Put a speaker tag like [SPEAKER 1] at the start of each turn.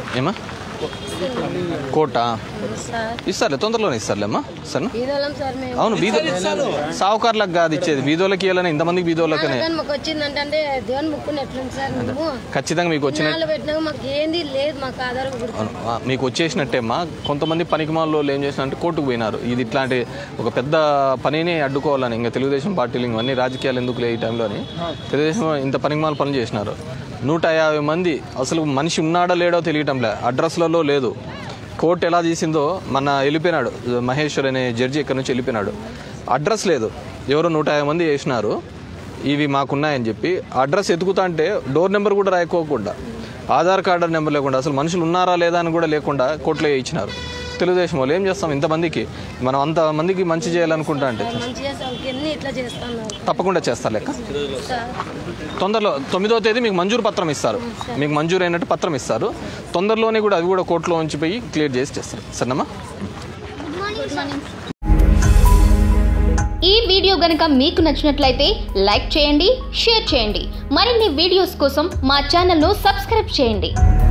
[SPEAKER 1] ఏమా కోట
[SPEAKER 2] సార్
[SPEAKER 1] ఇస్తారులే తొందరలోనే ఇస్తారులేమ్మా సరేనా
[SPEAKER 2] బీదోళం సార్ మేము
[SPEAKER 1] అవును బీదో సావుకారులకు కాదు ఇచ్చేది బీదోళ్ళకి ఇవ్వాలని ఇంతమందికి బీదోళ్ళకనే
[SPEAKER 2] కానీ మాకు వచ్చిందంటే అంటే దేవుని ముక్కుని ఎట్లుంది సార్ మేము
[SPEAKER 1] ఖచ్చితంగా మీకు వచ్చిన
[SPEAKER 2] నాలుగు పెట్టినాక మాకు ఏంది లేదు మాకు ఆధారం గుర్తు
[SPEAKER 1] అవును. ఆ, మీకు వచ్చేసినట్టేమ్మా కొంతమంది పనికిమాల్లో ఏం చేసినారంటే కోర్టుకు పోయినారు ఇది ఇట్లాంటి ఒక పెద్ద పనిని అడ్డుకోవాలని ఇంకా తెలుగుదేశం పార్టీలు ఇవన్నీ రాజకీయాలు ఎందుకు లే ఈ టైంలోని తెలుగుదేశం ఇంత పనికిమాల పనులు చేసినారు నూట యాభై మంది అసలు మనిషి ఉన్నాడో లేడో తెలియటంలే అడ్రస్లలో లేదు కోర్టు ఎలా తీసిందో మన వెళ్ళిపోయినాడు మహేశ్వర్ అనే జడ్జి ఇక్కడ నుంచి వెళ్ళిపోయినాడు అడ్రస్ లేదు ఎవరో నూట యాభై మంది చేసినారు ఇవి మాకున్నాయని చెప్పి అడ్రస్ ఎతుకుతా అంటే డోర్ నెంబర్ కూడా రాయకోకుండా ఆధార్ కార్డు నెంబర్ లేకుండా అసలు మనుషులు ఉన్నారా లేదా అని కూడా లేకుండా కోర్టులో ఇచ్చినారు తెలుగుదేశం వాళ్ళు ఏం చేస్తాం ఇంతమందికి మనం అంత మందికి మంచి చేయాలనుకుంటా అంటే
[SPEAKER 2] మంచి చేస్తాం ఎన్ని ఇట్లా చేస్తున్నారు
[SPEAKER 1] తప్పకుండా చేస్తారు లెక్క
[SPEAKER 2] సార్
[SPEAKER 1] తొందరలో తొమ్మిదో తేదీ మీకు మంజూరు పత్రం ఇస్తారు మీకు మంజూరు అయినట్టు పత్రం ఇస్తారు తొందరలోనే కూడా అవి కూడా కోర్టులో ఉంచిపోయి క్లియర్ చేసి చేస్తారు సరేనమ్మా
[SPEAKER 3] ఈ వీడియో గనుక మీకు నచ్చినట్లయితే లైక్ చేయండి షేర్ చేయండి మరిన్ని వీడియోస్ కోసం మా ఛానల్ను సబ్స్క్రైబ్ చేయండి